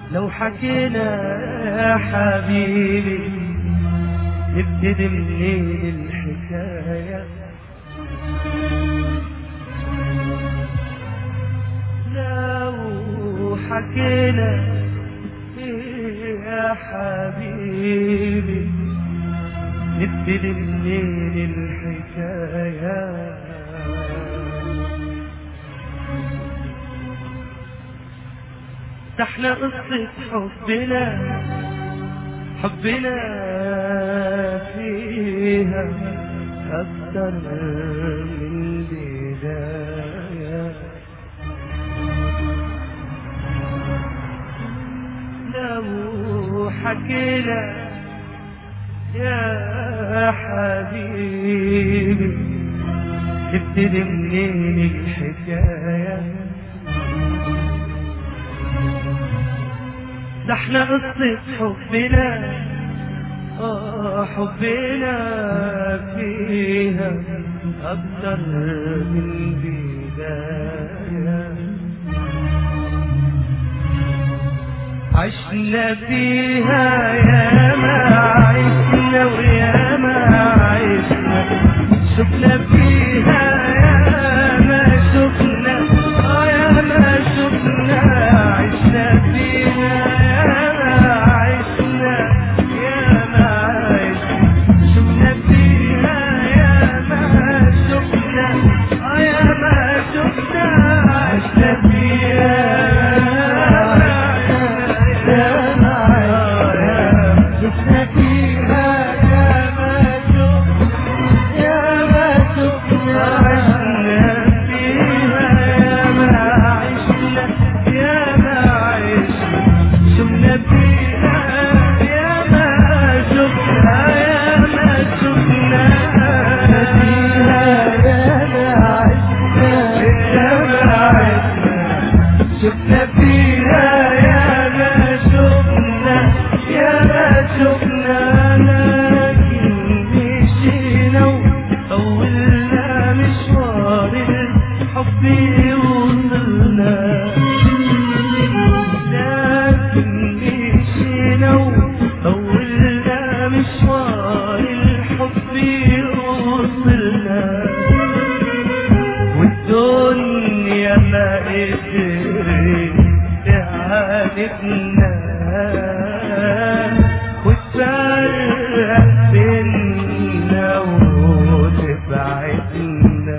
لو حكينا يا حبيبي نبتدي منين الحكاية لو حكينا يا حبيبي نبتدي منين الحكاية ده احنا قصة حبنا حبنا فيها أكتر من بداية لو حكينا يا حبيبي تبتدي منين الحكايه ده احنا قصة حبنا اه حبنا فيها أكتر من بداية عشنا فيها يا ما عشنا ويا ما عشنا شفنا فيها يا ما شفنا اه يا ما شفنا عشنا فيها يا ما عشنا يا ما عشنا شفنا فيها يا ما شفنا اه يا ما شفنا عشنا فيها يا ما عشنا شفنا فيها يا ما شفنا يا ما شفنا عشنا فيها يا ما عشنا يا ما عشنا شفنا فيها يا ما شفنا يا ما شفنا فيها يا ما عشنا يا ما عشنا شفنا فيها يا ما شفنا يا ما شفنا لكن مشينا وطولنا مشوار الحب وصلنا لكن مشينا وطولنا مشوار الحب وصلنا والدنيا ما قدرت تعاندنا وتفرق بينا وتبعدنا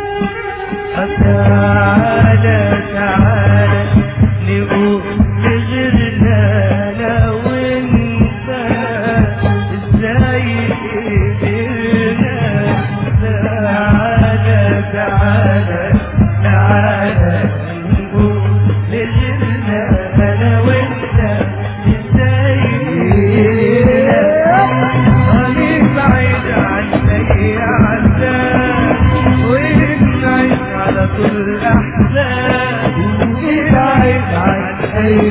تعالى تعالى نقول لغيرنا لو انت ازاي قدرنا تعالى تعالى تعالى نقول لغيرنا لو انت ازاي قدرنا ونبعد عن اي عذاب ونعيش على كل احزان نبعد عن اي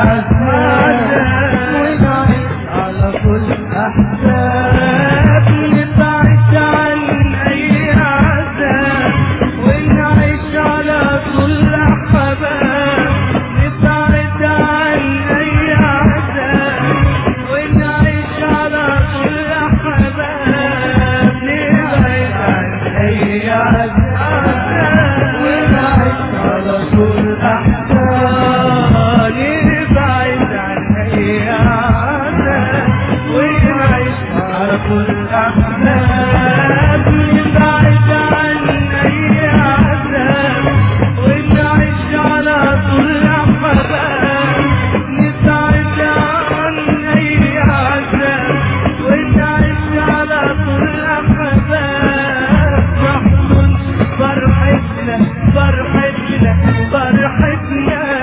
عذاب ونعيش على كل احزاب نبعد عن اي عذاب ونعيش على كل احباب نبعد عن اي عذاب ونعيش على كل احباب نبعد عن اي عذاب ونعيش على كل احباب نبعد عن اي عذاب ونعيش على كل احباب نبعد عن اي عذاب ونعيش على كل احباب نبعد عن اي عذاب ونعيش على كل احباب نحضن فرحتنا فرحتنا فرحتنا